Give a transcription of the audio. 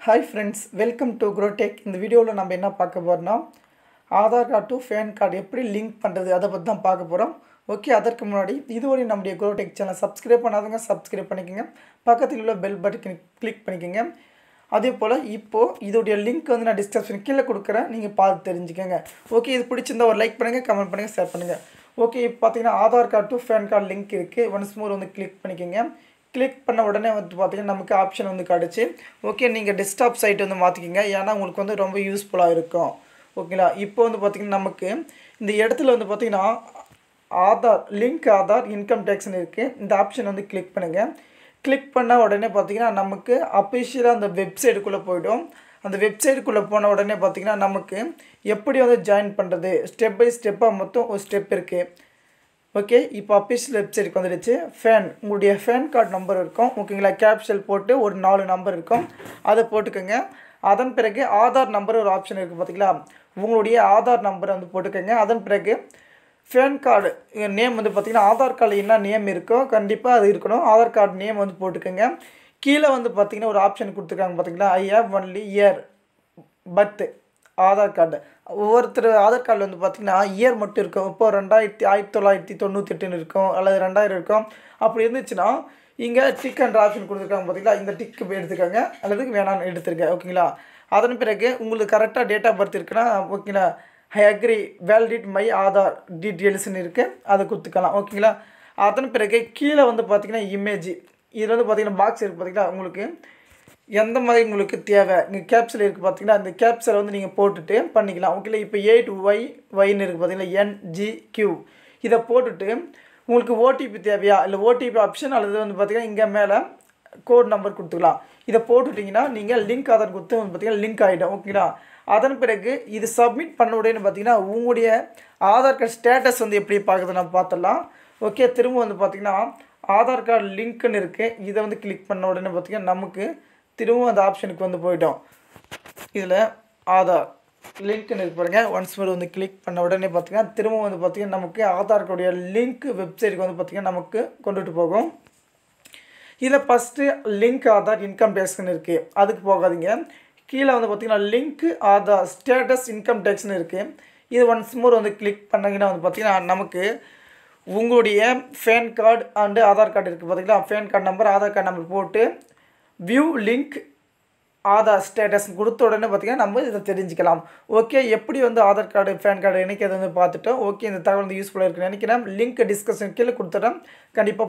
hi friends welcome to Grotech இந்த வீடியோவில் நம்ம என்ன பார்க்க போகிறோம்னா Aadhaar card to PAN card எப்படி லிங்க் பண்ணுறது அதை பற்றி தான் பார்க்க போகிறோம் ஓகே அதற்கு முன்னாடி இதுவரை நம்முடைய க்ரோடெக் சேனல் சப்ஸ்கிரைப் பண்ணாதவங்க சப்ஸ்கிரைப் பண்ணிக்கோங்க பக்கத்தில் உள்ள பெல் பட்டன் கிளிக் பண்ணிக்கோங்க அதே போல் இப்போது இதோடைய லிங்க் வந்து நான் டிஸ்கிரிப்ஷன் கீழே கொடுக்குறேன் நீங்கள் பார்த்து தெரிஞ்சுக்கோங்க ஓகே இது பிடிச்சிருந்தா ஒரு லைக் பண்ணுங்கள் கமெண்ட் பண்ணுங்கள் ஷேர் பண்ணுங்கள் ஓகே இப்போ பார்த்தீங்கன்னா Aadhaar card to PAN card link இருக்குது ஒன்ஸ் மோர் வந்து கிளிக் பண்ணிக்கோங்க கிளிக் பண்ண உடனே வந்து பார்த்தீங்கன்னா நமக்கு ஆப்ஷன் வந்து கிடச்சி ஓகே நீங்கள் டெஸ்க்டாப் சைட் வந்து மாற்றிக்கிங்க ஏன்னா உங்களுக்கு வந்து ரொம்ப யூஸ்ஃபுல்லாக இருக்கும் ஓகேங்களா இப்போ வந்து பார்த்திங்கன்னா நமக்கு இந்த இடத்துல வந்து பார்த்திங்கன்னா ஆதார் லிங்க் ஆதார் இன்கம் டேக்ஸ்னு இருக்குது இந்த ஆப்ஷன் வந்து கிளிக் பண்ணுங்கள் கிளிக் பண்ண உடனே பார்த்திங்கன்னா நமக்கு அஃபிஷியலாக அந்த வெப்சைட்டுக்குள்ளே போய்டும் அந்த வெப்சைட்டுக்குள்ளே போன உடனே பார்த்திங்கன்னா நமக்கு எப்படி வந்து ஜாயின் பண்ணுறது ஸ்டெப் பை ஸ்டெப்பாக மொத்தம் ஒரு ஸ்டெப் இருக்குது ஓகே இப்போ அஃபிஷியல் வெப்சைட்டுக்கு வந்துடுச்சு ஃபேன் உங்களுடைய ஃபேன் கார்டு நம்பர் இருக்கும் ஓகேங்களா கேப்ஷல் போட்டு ஒரு நாலு நம்பர் இருக்கும் அதை போட்டுக்கோங்க அதன் பிறகு ஆதார் நம்பர் ஒரு ஆப்ஷன் இருக்குது பார்த்தீங்களா உங்களுடைய ஆதார் நம்பரை வந்து போட்டுக்கோங்க அதன் பிறகு ஃபேன் கார்டு நேம் வந்து பார்த்திங்கன்னா ஆதார் கார்டு என்ன நேம் இருக்கோ கண்டிப்பாக அது இருக்கணும் ஆதார் கார்டு நேம் வந்து போட்டுக்கோங்க கீழே வந்து பார்த்திங்கன்னா ஒரு ஆப்ஷன் கொடுத்துருக்காங்க பார்த்தீங்களா I have only year birth Aadhaar card ஒவ்வொருத்தர் ஆதார் கார்டில் வந்து பார்த்திங்கன்னா இயர் மட்டும் இருக்கும் இப்போ ரெண்டாயிரத்தி ஆயிரத்தி தொள்ளாயிரத்தி தொண்ணூத்தெட்டுன்னு இருக்கும் அல்லது ரெண்டாயிரம் இருக்கும் அப்படி இருந்துச்சுன்னா இங்கே டிக் என்ற ஆப்ஷன் கொடுத்துருக்காங்க பார்த்தீங்களா இந்த டிக்கு எடுத்துக்கோங்க அல்லது வேணான்னு எடுத்துருங்க ஓகேங்களா அதன் பிறகு உங்களுக்கு கரெக்டாக டேட் ஆஃப் பர்த் இருக்குன்னா ஓகேங்களா I agree validate my Aadhaar டீட்டெயில்ஸ்னு இருக்குது அதை கொடுத்துக்கலாம் ஓகேங்களா அதன் பிறகு கீழே வந்து பார்த்திங்கன்னா இமேஜ் இதில் வந்து பார்த்திங்கன்னா பாக்ஸ் இருக்குது பார்த்தீங்களா உங்களுக்கு எந்த மாதிரி உங்களுக்கு தேவை இங்கே கேப்சல் இருக்குது பார்த்தீங்கன்னா அந்த கேப்சலை வந்து நீங்கள் போட்டுட்டு பண்ணிக்கலாம் ஓகேங்களா இப்போ எயிட் ஒய் ஒய்னு இருக்குது பார்த்தீங்களா என்ஜி கியூ இதை போட்டுட்டு உங்களுக்கு ஓடிபி தேவையா இல்லை ஓடிபி ஆப்ஷன் அல்லது வந்து பார்த்திங்கன்னா இங்கே மேலே கோட் நம்பர் கொடுத்துக்கலாம் இதை போட்டுட்டிங்கன்னா நீங்கள் லிங்க் ஆதார் கொடுத்து வந்து பார்த்திங்கன்னா லிங்க் ஆகிடும் ஓகேங்களா அதன் பிறகு இது சப்மிட் பண்ண உடனே பார்த்தீங்கன்னா உங்களுடைய ஆதார் கார்டு ஸ்டேட்டஸ் வந்து எப்படி பார்க்குறது நம்ம பார்த்துடலாம் ஓகே திரும்ப வந்து பார்த்திங்கன்னா ஆதார் கார்டு லிங்க்குன்னு இருக்குது இதை வந்து கிளிக் பண்ண உடனே பார்த்திங்கன்னா நமக்கு திரும்பவும் அந்த ஆப்ஷனுக்கு வந்து போயிட்டோம் இதில் ஆதார் லிங்க்னு இருக்கு பாருங்க ஒன்ஸ் மோர் வந்து கிளிக் பண்ண உடனே பார்த்திங்கன்னா திரும்ப வந்து பார்த்திங்கன்னா நமக்கு ஆதார் கார்டுடைய லிங்க் வெப்சைட்டுக்கு வந்து பார்த்திங்கன்னா நமக்கு கொண்டுட்டு போகும் இதில் ஃபஸ்ட்டு லிங்க் ஆதார் இன்கம் டேக்ஸ்னு இருக்குது அதுக்கு போகாதீங்க கீழே வந்து பார்த்திங்கன்னா லிங்க் ஆதார் ஸ்டேட்டஸ் இன்கம் டேக்ஸ்னு இருக்குது இது ஒன்ஸ் மோர் வந்து கிளிக் பண்ணிங்கன்னா வந்து பார்த்திங்கன்னா நமக்கு உங்களுடைய PAN card and Aadhaar card இருக்குது பார்த்தீங்களா PAN card number Aadhaar card number போட்டு வியூ லிங்க் ஆதார் ஸ்டேட்டஸ் கொடுத்த உடனே பார்த்திங்கன்னா நம்ம இதை தெரிஞ்சுக்கலாம் ஓகே எப்படி வந்து ஆதார் கார்டு பேன் கார்டு இணைக்கிறது வந்து பார்த்துட்டோம் ஓகே இந்த தகவல் வந்து யூஸ்ஃபுல்லாக இருக்குன்னு நினைக்கிறேன் லிங்க் டிஸ்கஷன் கீழே கொடுத்துட்றேன் கண்டிப்பாக